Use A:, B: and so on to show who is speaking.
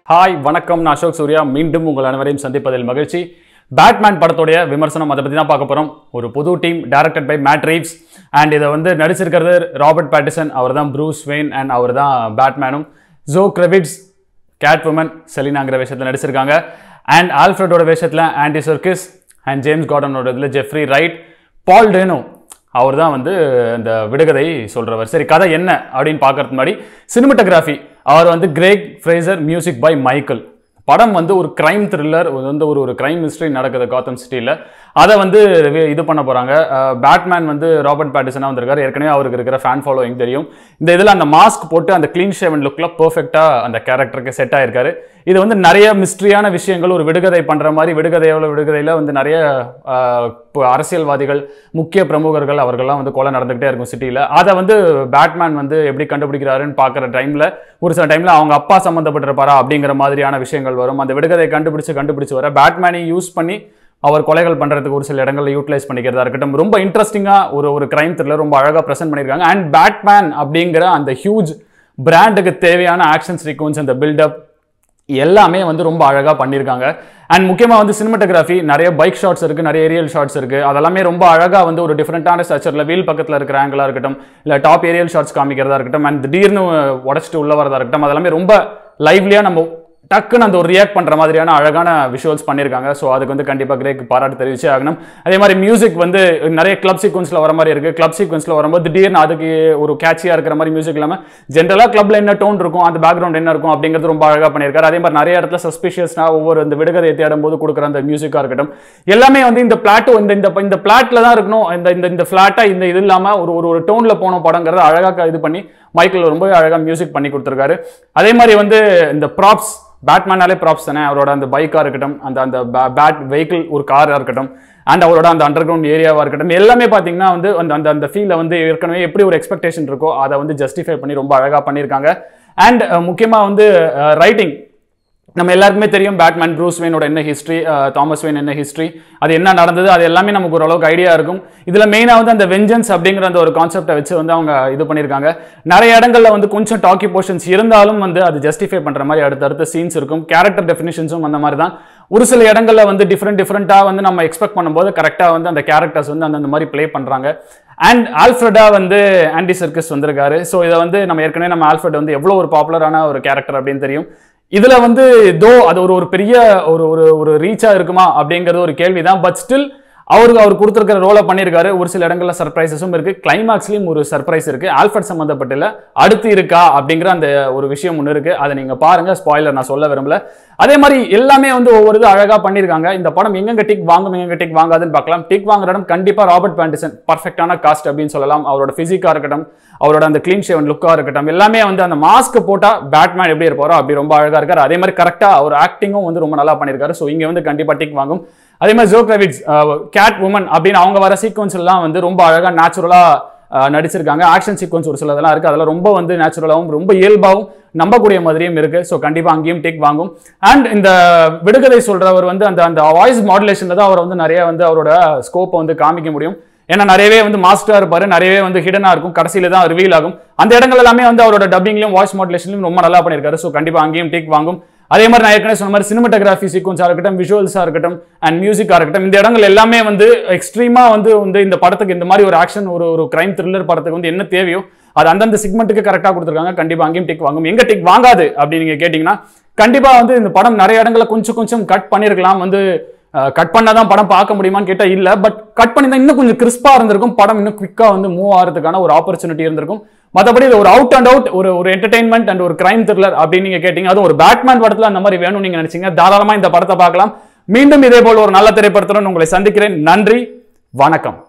A: hi வணக்கம் நான் அசோக் சூர்யா மீண்டும் உங்கள் அனைவரையும் சந்திப்பதில் மகிழ்ச்சி பேட்மேன் படத்துடைய விமர்சனம் அதை பற்றி தான் பார்க்க போகிறோம் ஒரு புது team directed by Matt Reeves and இதை வந்து நடிச்சிருக்கிறது ராபர்ட் பேட்டிசன் அவர் தான் ப்ரூஸ் வெயின் அண்ட் அவர் தான் பேட்மேனும் ஜோ கிரெவிட்ஸ் கேட் உமன் செலினாங்கிற வேஷத்தில் நடிச்சிருக்காங்க அண்ட் ஆல்ஃப்ரடோட வேஷத்தில் ஆண்டி சர்க்கிஸ் அண்ட் ஜேம்ஸ் கார்டனோட இதில் ஜெஃப்ரி ரைட் பால் டேனோ அவர் தான் வந்து இந்த விடுகதை சொல்றவர் சரி கதை என்ன அப்படின்னு பார்க்கறதுக்கு முன்னாடி சினிமட்டோகிராஃபி அவர் வந்து Greig Fraser music by Michael படம் வந்து ஒரு கிரைம் த்ரில்லர் வந்து ஒரு ஒரு கிரைம் மிஸ்ட்ரி நடக்குது காத்தம் சிட்டியில் அதை வந்து வி- இது பண்ண போகிறாங்க பேட்மேன் வந்து ராபர்ட் பேட்டிசனாக வந்திருக்காரு ஏற்கனவே அவருக்கு இருக்கிற ஃபேன் ஃபாலோயிங் தெரியும் இந்த இதில் அந்த மாஸ்க் போட்டு அந்த க்ளீன் ஷேவன் லுக்கில் பர்ஃபெக்டாக அந்த கேரக்டருக்கு செட் ஆயிருக்காரு இது வந்து நிறைய மிஸ்ட்ரியான விஷயங்கள் ஒரு விடுகதை பண்ணுற மாதிரி விடுகதையோட விடுகதையில் வந்து நிறைய ஆஹ், இப்போ அரசியல்வாதிகள் முக்கிய பிரமுகர்கள் அவர்கள்லாம் வந்து கொலை நடந்துகிட்டே இருக்கும் சிட்டியில் அதை வந்து பேட்மேன் வந்து எப்படி கண்டுபிடிக்கிறாருன்னு பார்க்குற டைமில் ஒரு சில டைமில் அவங்க அப்பா சம்மந்தப்பட்டிருப்பாரா அப்படிங்கிற மாதிரியான விஷயங்கள் வரும் அந்த விடுகதை கண்டுபிடிச்சு கண்டுபிடிச்சு வர பேட்மேனை யூஸ் பண்ணி அவர் கொலைகள் பண்ணுறதுக்கு ஒரு சில இடங்களில் யூட்டிலைஸ் பண்ணிக்கிறதா இருக்கட்டும் ரொம்ப இன்ட்ரெஸ்டிங்காக ஒரு ஒரு கிரைம் த்ரில்லர் ரொம்ப அழகாக ப்ரெசென்ட் பண்ணியிருக்காங்க அண்ட் பேட்மேன் அப்படிங்கிற அந்த ஹியூஜ் பிராண்டுக்கு தேவையான ஆக்ஷன் சீக்வன்ஸ் அந்த பில்டப் எல்லாமே வந்து ரொம்ப அழகாக பண்ணியிருக்காங்க அண்ட் முக்கியமாக வந்து சினிமட்டோகிராஃபி நிறைய பைக் ஷாட்ஸ் இருக்குது நிறைய ஏரியல் ஷாட்ஸ் இருக்குது அதெல்லாமே ரொம்ப அழகாக வந்து ஒரு டிஃப்ரெண்ட்டான ஸ்ட்ரக்சரில் வீல் பக்கத்தில் இருக்கிற ஆங்கிளாக இருக்கட்டும் இல்லை டாப் ஏரியல் ஷாட்ஸ் காமிக்கிறதா இருக்கட்டும் அண்ட் திடீர்னு உடச்சிட்டு உள்ள வரதா இருக்கட்டும் அதெல்லாமே ரொம்ப லைவ்லியாக நம்ம டக்குன்னு அந்த ஒரு ரியாக்ட் பண்ணுற மாதிரியான அழகான விஷுவல்ஸ் பண்ணியிருக்காங்க ஸோ அதுக்கு வந்து கண்டிப்பாக கிரேக் பாராட்டு தெரிவிச்சே ஆகணும் அதே மாதிரி மியூசிக் வந்து நிறைய கிளப் சீக்வன்ஸில் வர மாதிரி இருக்குது கிளப் சீக்வன்ஸில் வரும்போது திடீர்னு அதுக்கு ஒரு கேட்சியாக இருக்கிற மாதிரி மியூசிக் இல்லாமல் ஜென்ரலாக கிளப்ல என்ன டோன் இருக்கும் அந்த பேக்ரவுண்ட் என்ன இருக்கும் அப்படிங்கிறது ரொம்ப அழகாக பண்ணியிருக்காரு அதே மாதிரி நிறைய இடத்துல சஸ்பிஷியஸ்னாக ஒவ்வொரு இந்த விடுகதை தேடும் போது கொடுக்குற அந்த மியூசிக்காக இருக்கட்டும் எல்லாமே வந்து இந்த பிளாட் இந்த இந்த இந்த பிளாட்ல தான் இருக்கணும் இந்த இந்த இந்த ஃப்ளாட்டாக இந்த இது இல்லாமல் ஒரு ஒரு ஒரு டோனில் போன படங்கிறத அழகாக இது பண்ணி மைக்கேல் ரொம்ப அழகாக மியூசிக் பண்ணி கொடுத்துருக்காரு அதே மாதிரி வந்து இந்த ப்ராப்ஸ் பேட்மேனாலே ப்ராப்ஸ் தானே அவரோட அந்த பைக்காக இருக்கட்டும் அந்த அந்த பேட் வெஹிக்கிள் ஒரு காராக இருக்கட்டும் அண்ட் அவரோட அந்த அண்டர் கிரவுண்ட் ஏரியாவாக இருக்கட்டும் எல்லாமே பார்த்தீங்கன்னா வந்து அந்த அந்த அந்த ஃபீலை வந்து ஏற்கனவே எப்படி ஒரு எக்ஸ்பெக்டேஷன் இருக்கோ அதை வந்து ஜஸ்டிஃபை பண்ணி ரொம்ப அழகாக பண்ணியிருக்காங்க அண்ட் முக்கியமாக வந்து ரைட்டிங் நம்ம எல்லாருக்குமே தெரியும் பேட்மேன் ப்ரூஸ் வெயினோட என்ன ஹிஸ்ட்ரி தாமஸ் வெயின் என்ன ஹிஸ்ட்ரி அது என்ன நடந்தது அது எல்லாமே நமக்கு ஓரளவுக்கு ஐடியா இருக்கும் இதில் மெயினாக வந்து அந்த வெஞ்சன்ஸ் அப்படிங்கிற அந்த ஒரு கான்செப்டை வச்சு வந்து அவங்க இது பண்ணியிருக்காங்க நிறைய இடங்கள்ல வந்து கொஞ்சம் டாக்கி போர்ஷன்ஸ் இருந்தாலும் வந்து அது ஜஸ்டிஃபை பண்ணுற மாதிரி அடுத்தடுத்த சீன்ஸ் இருக்கும் கேரக்டர் டெஃபினிஷன்ஸும் அந்த மாதிரி தான் ஒரு சில இடங்கள்ல வந்து டிஃப்ரெண்ட் டிஃப்ரெண்ட்டாக வந்து நம்ம எக்ஸ்பெக்ட் பண்ணும்போது கரெக்டாக வந்து அந்த கேரக்டர்ஸ் வந்து அந்த அந்த மாதிரி ப்ளே பண்ணுறாங்க அண்ட் ஆல்ஃப்ரெடா வந்து ஆன்டி சர்க்கஸ் வந்திருக்காரு ஸோ இதை வந்து நம்ம ஏற்கனவே நம்ம ஆல்ஃப்ரெட் வந்து எவ்வளோ ஒரு பாப்புலரான ஒரு கேரக்டர் அப்படின்னு தெரியும் இதுல வந்து தோ அது ஒரு ஒரு பெரிய ஒரு ஒரு ஒரு ரீச்சா இருக்குமா அப்படிங்கிறது ஒரு கேள்விதான் பட் ஸ்டில் அவருக்கு அவர் கொடுத்துருக்கிற ரோலை பண்ணியிருக்காரு ஒரு சில இடங்கள்ல சர்ப்ரைசஸும் இருக்கு கிளைமாக்ஸ்லயும் ஒரு சர்ப்ரைஸ் இருக்கு ஆல்ஃபர்ட் சம்மந்தப்பட்டில அடுத்து இருக்கா அப்படிங்கிற அந்த ஒரு விஷயம் ஒன்று இருக்கு அதை நீங்க பாருங்க ஸ்பாயிலர் நான் சொல்ல விரும்பல அதே மாதிரி எல்லாமே வந்து ஒவ்வொரு இது அழகா பண்ணியிருக்காங்க இந்த படம் எங்கெங்க டிக் வாங்கும் எங்கெங்க டிக் வாங்காதுன்னு பார்க்கலாம் டிக் வாங்குற இடம் கண்டிப்பா ராபர்ட் பேண்டிசன் பர்ஃபெக்டான காஸ்ட் அப்படின்னு சொல்லலாம் அவரோட பிசிக்கா இருக்கட்டும் அவரோட அந்த க்ளீன் ஷேவன் லுக்கா இருக்கட்டும் எல்லாமே வந்து அந்த மாஸ்க் போட்டா பேட்மேன் எப்படி இருப்பாரோ அப்படி ரொம்ப அழகா இருக்காரு அதே மாதிரி கரெக்டா அவர் ஆக்டிங்கும் வந்து ரொம்ப நல்லா பண்ணியிருக்காரு ஸோ இங்க வந்து கண்டிப்பா டிக் வாங்கும் அதே மாதிரி ஜோக்ரவிட்ஸ் கேட் உமன் அப்படின்னு அவங்க வர சீக்வன்ஸ் எல்லாம் வந்து ரொம்ப அழகா நேச்சுரலா நடிச்சிருக்காங்க ஆக்ஷன் சீக்வன்ஸ் ஒரு சிலதெல்லாம் இருக்கு அதெல்லாம் ரொம்ப வந்து நேச்சுரலாகவும் ரொம்ப இயல்பாகவும் நம்பக்கூடிய மாதிரியும் இருக்கு ஸோ கண்டிப்பா அங்கேயும் டேக் வாங்கும் அண்ட் இந்த விடுகதை சொல்றவர் வந்து அந்த அந்த வாய்ஸ் மாடுலேஷன்ல தான் அவர் வந்து நிறைய வந்து அவரோட ஸ்கோப்பை வந்து காமிக்க முடியும் ஏன்னா நிறையவே வந்து மாஸ்டரா இருப்பாரு நிறையவே வந்து ஹிடனா இருக்கும் கடைசியில தான் ரிவீல் ஆகும் அந்த இடங்கள் எல்லாமே வந்து அவரோட டப்பிங்லயும் வாய்ஸ் மாடுலேஷன்லயும் ரொம்ப நல்லா பண்ணியிருக்காரு ஸோ கண்டிப்பா அங்கேயும் டேக் வாங்கும் அதே மாதிரி நான் ஏற்கனவே சொன்ன மாதிரி சினிமட்டோகிராஃபி சீக்வன்ஸாக இருக்கட்டும் விஷுவல்ஸாக இருக்கட்டும் அண்ட் மியூசிக்காக இருக்கட்டும் இந்த இடங்கள் எல்லாமே வந்து எக்ஸ்ட்ரீமாக வந்து வந்து இந்த படத்துக்கு இந்த மாதிரி ஒரு ஆக்ஷன் ஒரு ஒரு கிரைம் த்ரில்லர் படத்துக்கு வந்து என்ன தேவையோ அது அந்தந்த செக்மெண்ட்டுக்கு கரெக்டாக கொடுத்துருக்காங்க கண்டிப்பாக அங்கேயும் டிக் வாங்கும் எங்க டிக் வாங்காது அப்படின்னு நீங்கள் கேட்டிங்கன்னா கண்டிப்பாக வந்து இந்த படம் நிறைய இடங்களில் கொஞ்சம் கொஞ்சம் கட் பண்ணியிருக்கலாம் வந்து கட் பண்ணாதான் படம் பார்க்க முடியுமான்னு கேட்டால் இல்லை பட் கட் பண்ணி தான் இன்னும் கொஞ்சம் கிறிஸ்பா இருந்திருக்கும் படம் இன்னும் குவிக்காக வந்து மூவ் ஆகிறதுக்கான ஒரு ஆப்பர்ச்சுனிட்டி இருந்திருக்கும் மற்றபடி இது ஒரு அவுட் அண்ட் அவுட் ஒரு ஒரு என்டர்டைன்மெண்ட் அண்ட் ஒரு கிரைம் த்ரில்லர் அப்படின்னு நீங்க கேட்டீங்க அதுவும் ஒரு பேட்மேன் படத்துல அந்த மாதிரி வேணும்னு நீங்க நினைச்சீங்க தாராளமா இந்த படத்தை பார்க்கலாம் மீண்டும் இதே போல ஒரு நல்ல திரைப்படத்துடன் உங்களை சந்திக்கிறேன் நன்றி வணக்கம்